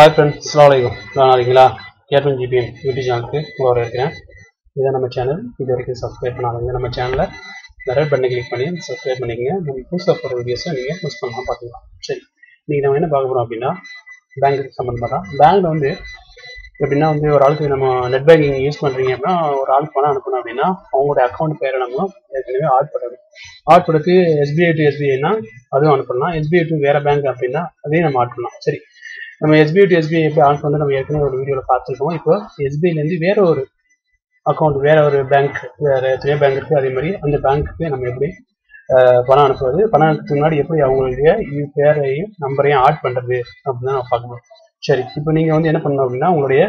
hi friends அஸ்ஸலாமு அலைக்கும் நல்லா இருக்கீங்களா கேட்டன் ஜிபிஎன் யூடியூப் சேனலுக்கு உங்களோட இருக்கிறேன் இதான் நம்ம சேனல் இது வரைக்கும் சப்ஸ்கிரைப் பண்ணாதவங்க நம்ம சேனலை நிறைய பண்ணி கிளிக் பண்ணி சப்ஸ்கிரைப் பண்ணிக்கங்க நம்ம புதுசாக போகிற வீடியோஸை நீங்கள் மிஸ் பண்ணாமல் பார்த்துக்கலாம் சரி இன்றைக்கி நம்ம என்ன பார்க்க போகிறோம் அப்படின்னா பேங்க்கு சம்மந்தமாக தான் பேங்க்கில் வந்து எப்படின்னா வந்து ஒரு ஆளுக்கு நம்ம நெட் பேங்கிங் யூஸ் பண்ணுறீங்க அப்படின்னா ஒரு ஆளுக்கு பணம் அனுப்பணும் அப்படின்னா அவங்களோட அக்கௌண்ட் பேரை நம்ம ஏற்கனவே ஆட் பண்ணணும் ஆட் பண்ணதுக்கு எஸ்பிஐ டு எஸ்பிஐனா அதுவும் அனுப்பலாம் எஸ்பிஐ டு வேறு பேங்க் அப்படின்னா அதையும் நம்ம ஆட் பண்ணலாம் சரி நம்ம எஸ்பிஐ டு எஸ்பிஐ எப்படி ஆன் பண்ணி நம்ம ஏற்கனவே ஒரு வீடியோவில் பார்த்துருக்கோம் இப்போ எஸ்பிஐலேருந்து வேற ஒரு அக்கௌண்ட் வேற ஒரு பேங்க் வேற எத்தனையோ பேங்க் இருக்குது அதே மாதிரி அந்த பேங்க்குக்கு நம்ம எப்படி அஹ், பணம் அனுப்புறது பணம் அனுப்புறதுக்கு முன்னாடி எப்படி அவங்களுடைய இது பேரையும் நம்பரையும் ஆட் பண்ணுறது அப்படின்னு நம்ம பார்க்கணும் சரி இப்போ நீங்கள் வந்து என்ன பண்ணணும் அப்படின்னா உங்களுடைய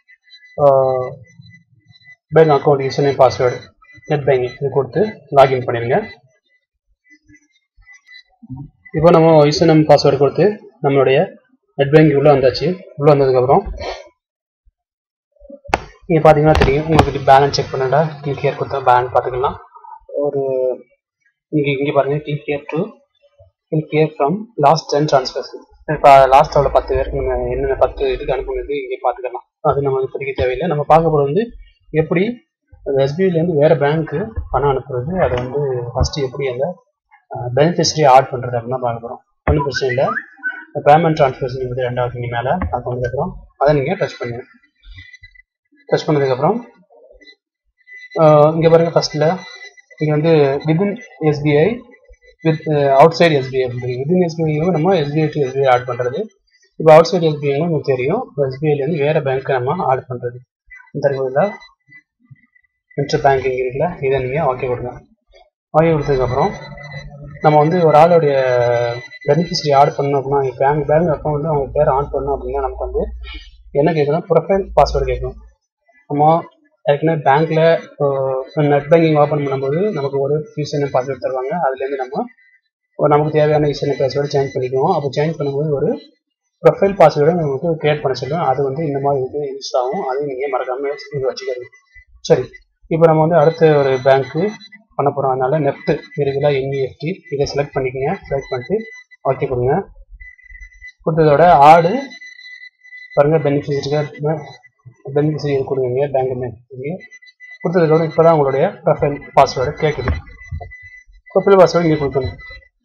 bank account user name password net banking இது கொடுத்து லாகின் பண்ணிடுங்க இப்போ நம்ம யூசர் நேம் பாஸ்வேர்டு கொடுத்து நம்மளுடைய நெட் பேங்கிங் உள்ளே வந்தாச்சு உள்ளே வந்ததுக்கப்புறம் நீங்கள் பார்த்தீங்கன்னா தெரியும் உங்களுக்கு பேலன்ஸ் செக் பண்ணடா கிளிக் ஹியர் கொடுத்தா பேலன்ஸ் பார்த்துக்கலாம் ஒரு இங்கே இங்கே பாருங்கள் click here to click here from last ten transfers இப்போ லாஸ்ட் அவ்வளோ பத்து பேருக்கு நம்ம என்னென்ன பத்து இதுக்கு அனுப்புனது இங்கே பார்த்துக்கலாம் அது நமக்கு இப்போதைக்கு தேவையில்லை நம்ம பார்க்க போகிறது வந்து எப்படி எஸ்பிஐலேருந்து வேறு பேங்க்கு பணம் அனுப்புறது அதை வந்து ஃபஸ்ட்டு எப்படி அந்த பெனிஃபிஷரி ஆட் பண்ணுறது அப்படின்னு தான் பார்க்க போகிறோம் ஒன்றும் பிரச்சனை இல்லை பேமெண்ட் ட்ரான்ஸ்ஃபர்ஸ் வந்து ரெண்டாவது இங்கே மேலே அது வந்ததுக்கப்புறம் அதை நீங்கள் டச் பண்ணுங்க டச் பண்ணதுக்கப்புறம் இங்கே பாருங்கள் ஃபஸ்ட்டில் இங்கே வந்து within SBI with outside SBI அப்படின்னு வித்தின் எஸ்பிஐ நம்ம எஸ்பிஐ டு எஸ்பிஐ ஆட் பண்ணுறது இப்போ அவுட் சைடு எஸ்பிஐ உங்களுக்கு தெரியும் எஸ்பிஐலேருந்து வேறு பேங்க்கை நம்ம ஆட் பண்ணுறது இந்த இருக்கிறதுல இன்டர் பேங்கிங் இருக்குல்ல இதை நீங்கள் ஓகே கொடுங்க ஓகே கொடுத்ததுக்கப்புறம் நம்ம வந்து ஒரு ஆளுடைய பெனிஃபிஷரி ஆட் பண்ணணும் அப்படின்னா பேங்க் பேங்க் அக்கௌண்ட்டில் அவங்க பேர் ஆன் பண்ணணும் அப்படின்னா நமக்கு வந்து என்ன கேட்கணும் ப்ரொஃபைல் பாஸ்வேர்டு கேட்கும் நம்ம ஏற்கனவே பேங்க்கில் நெட் பேங்கிங் ஓப்பன் பண்ணும்போது நமக்கு ஒரு யூசர் நேம் பாஸ்வேர்டு தருவாங்க அதுலேருந்து நம்ம ஒரு நமக்கு தேவையான யூசர் நேம் பாஸ்வேர்டு சேஞ்ச் பண்ணிக்குவோம் அப்போ சேஞ்ச் பண்ணும்போது ஒரு ப்ரொஃபைல் பாஸ்வேர்டு நமக்கு கிரியேட் பண்ண சொல்லும் அது வந்து இந்த மாதிரி இது யூஸ் ஆகும் அதையும் நீங்கள் மறக்காமல் இது வச்சுக்கிறது சரி இப்போ நம்ம வந்து அடுத்த ஒரு பேங்க்கு பண்ண போகிறோம் அதனால நெஃப்ட் இருக்குல்ல என்இஎஃப்டி இதை செலக்ட் பண்ணிக்கோங்க செலக்ட் பண்ணிட்டு ஓகே கொடுங்க கொடுத்ததோட ஆடு பாருங்கள் பெனிஃபிஷரிக்கு பெனிஃபிஷரி கொடுங்க பேங்க் பெனிஃபிஷரி கொடுத்ததுக்கப்புறம் இப்போ தான் உங்களுடைய ப்ரொஃபைல் பாஸ்வேர்டு கேட்குது ப்ரொஃபைல் பாஸ்வேர்டு இங்கே கொடுக்கணும்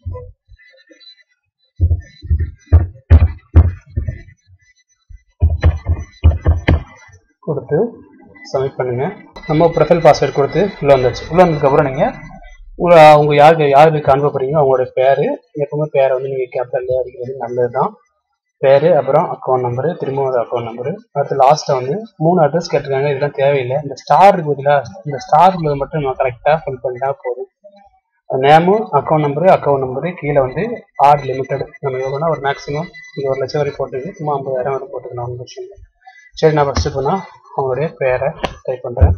கொடுத்து சப்மிட் பண்ணுங்க நம்ம ப்ரொஃபைல் பாஸ்வேர்டு கொடுத்து உள்ளே வந்தாச்சு உள்ளே வந்ததுக்கப்புறம் நீங்கள் உங்களை அவங்க யாருக்கு யாருக்கு அனுப்ப போகிறீங்களோ அவங்களோட பேர் எப்பவுமே பேரை வந்து நீங்கள் கேபிட்டலில் அடிக்கிறது நல்லது தான் பேர் அப்புறம் அக்கௌண்ட் நம்பரு திரும்ப ஒரு அக்கௌண்ட் நம்பரு அடுத்து லாஸ்ட்டில் வந்து மூணு அட்ரஸ் கேட்டிருக்காங்க இதெல்லாம் தேவையில்லை இந்த ஸ்டார் இருக்கு பார்த்தீங்களா இந்த ஸ்டார் உள்ளது மட்டும் நம்ம கரெக்டாக ஃபில் பண்ணிட்டா போதும் name account number account number கீழே வந்து ஆர் லிமிட்டட் நம்ம எவ்வளோனா ஒரு மேக்ஸிமம் இங்கே ஒரு லட்சம் வரை போட்டுருக்கு சும்மா ஐம்பதாயிரம் வரை போட்டுக்கலாம் ஒன்றும் பிரச்சனை இல்லை சரி நான் ஃபஸ்ட்டு போனால் அவங்களுடைய பேரை டைப் பண்ணுறேன்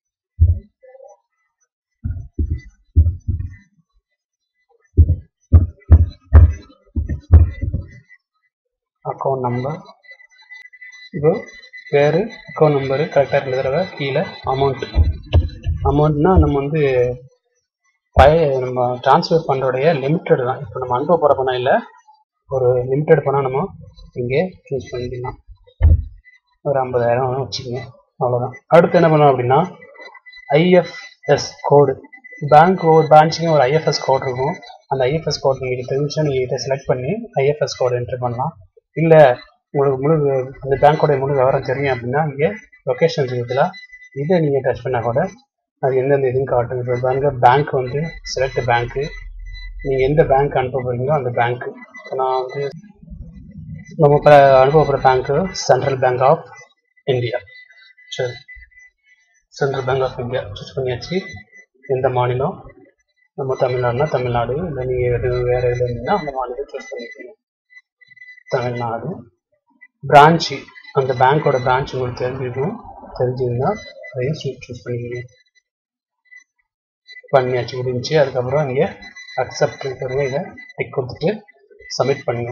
அக்கௌண்ட் நம்பர் இது பேர் அக்கௌண்ட் நம்பரு கரெக்டாக ரெண்டு தடவை கீழே அமௌண்ட் அமௌண்ட்னா நம்ம வந்து பழைய நம்ம ட்ரான்ஸ்ஃபர் பண்ணுறோடைய லிமிட்டட் தான் இப்போ நம்ம அனுப்ப போகிற பணம் இல்லை ஒரு லிமிட்டட் பணம் நம்ம இங்கே சூஸ் பண்ணிக்கலாம் ஒரு ஐம்பதாயிரம் வச்சுக்கோங்க அவ்வளோதான் அடுத்து என்ன பண்ணோம் அப்படின்னா ஐஎஃப்எஸ் கோடு பேங்க் ஒவ்வொரு பிரான்ச்சுக்கும் ஒரு ஐஎஃப்எஸ் கோட் இருக்கும் அந்த ஐஎஃப்எஸ் கோட் நீங்கள் தெரிஞ்சா நீங்கள் இதை செலக்ட் பண்ணி ஐஎஃப்எஸ் கோடு என்ட்ரு பண்ணலாம் இல்லை உங்களுக்கு முழு அந்த பேங்க்கோட முழு விவரம் தெரியும் அப்படின்னா இங்கே லொக்கேஷன் இருக்குதுல இதை நீங்கள் டச் பண்ணால் கூட அது எந்தெந்த இதுன்னு காட்டும் இப்போ பேங்க் பேங்க் வந்து செலக்ட் பேங்க்கு நீங்கள் எந்த பேங்க் அனுப்ப போகிறீங்களோ அந்த பேங்க்கு இப்போ நான் வந்து நம்ம இப்போ அனுப்ப போகிற பேங்க்கு சென்ட்ரல் பேங்க் ஆஃப் இந்தியா சரி Central Bank of India choose பண்ணியாச்சு எந்த மாநிலம் நம்ம தமிழ்நாடுனா தமிழ்நாடு இல்லை நீங்கள் எது வேறு எது இருந்தீங்கன்னா அந்த மாநிலம் சூஸ் பண்ணிக்கோங்க தமிழ்நாடு பிரான்ச்சு அந்த பேங்க்கோட பிரான்ச் உங்களுக்கு தெரிஞ்சிருக்கும் தெரிஞ்சிருந்தா அதையும் சூஸ் சூஸ் பண்ணிக்கோங்க பண்ணியாச்சு முடிஞ்சு அதுக்கப்புறம் இங்கே அக்செப்ட் பாருங்க இதை டிக் கொடுத்துட்டு சப்மிட் பண்ணுங்க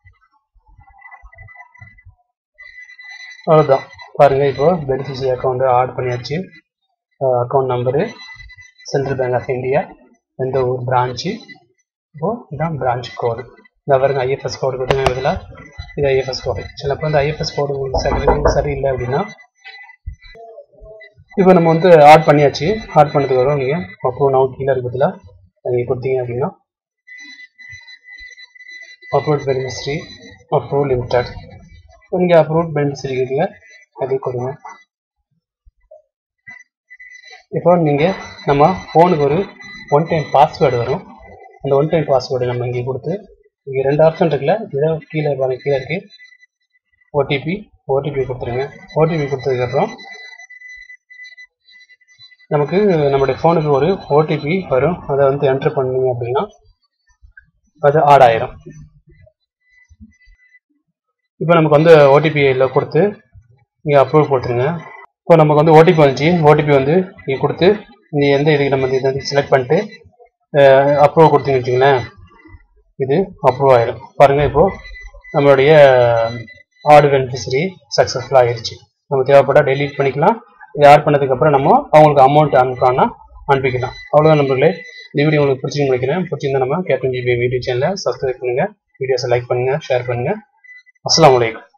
அவ்வளோதான் பாருங்க இப்போ பெனிஃபிஷரி அக்கௌண்ட் ஆட் பண்ணியாச்சு account number Central Bank of India எந்த ஊர் பிரான்ச்சு இப்போ இதான் பிரான்ச் கோடு இந்த பாருங்க ஐஎஃப்எஸ் கோடு கொடுத்துங்க இதில் இது ஐஎஃப்எஸ் கோடு சிலப்போ இந்த ஐஎஃப்எஸ் கோடு உங்களுக்கு சரி சரியில்லை அப்படின்னா இப்போ நம்ம வந்து ஆட் பண்ணியாச்சு ஆட் பண்ணதுக்கு வரும் நீங்கள் அப்ரூவ் நவு கீழே இருக்கிறதுல நீங்கள் கொடுத்தீங்க அப்படின்னா அப்ரூவ் பெனிஃபிஷரி அப்ரூவ் லிமிடெட் நீங்கள் அப்ரூவ் பெனிஃபிஷரி இருக்கீங்க அது கொடுங்க இப்போ நீங்கள் நம்ம ஃபோனுக்கு ஒரு ஒன் டைம் பாஸ்வேர்டு வரும் அந்த ஒன் டைம் பாஸ்வேர்டு நம்ம இங்கே கொடுத்து இங்கே ரெண்டு ஆப்ஷன் இருக்குல்ல இதை கீழே பாருங்க கீழே இருக்கு ஓடிபி ஓடிபி கொடுத்துருங்க ஓடிபி கொடுத்ததுக்கப்புறம் நமக்கு நம்மளுடைய ஃபோனுக்கு ஒரு ஓடிபி வரும் அதை வந்து என்ட்ரு பண்ணீங்க அப்படின்னா அது ஆட் ஆயிரும் இப்போ நமக்கு வந்து ஓடிபியில் கொடுத்து நீங்கள் அப்ரூவ் கொடுத்துருங்க இப்போ நமக்கு வந்து ஓடிபி வந்துச்சு ஓடிபி வந்து நீங்கள் கொடுத்து நீ எந்த இதுக்கு நம்ம இதை வந்து செலக்ட் பண்ணிட்டு அப்ரூவ் கொடுத்தீங்கன்னு வச்சுங்களேன் இது அப்ரூவ் ஆயிடும் பாருங்கள் இப்போது நம்மளுடைய ஆடு பெனிஃபிஷரி சக்ஸஸ்ஃபுல் ஆகிடுச்சு நம்ம தேவைப்பட்டால் டெலீட் பண்ணிக்கலாம் இது ஆட் பண்ணதுக்கப்புறம் நம்ம அவங்களுக்கு அமௌண்ட் அனுப்புறான்னா அனுப்பிக்கலாம் அவ்வளோதான் நம்பர்களே இந்த வீடியோ உங்களுக்கு பிடிச்சிருன்னு நினைக்கிறேன் பிடிச்சிருந்தா நம்ம கேப்டன் ஜிபி வீடியோ சேனலை சப்ஸ்கிரைப் பண்ணுங்கள் வீடியோஸை லைக் பண்ணுங்கள் ஷேர் பண்ணுங்கள் அஸ்லாம் வலைக்கம்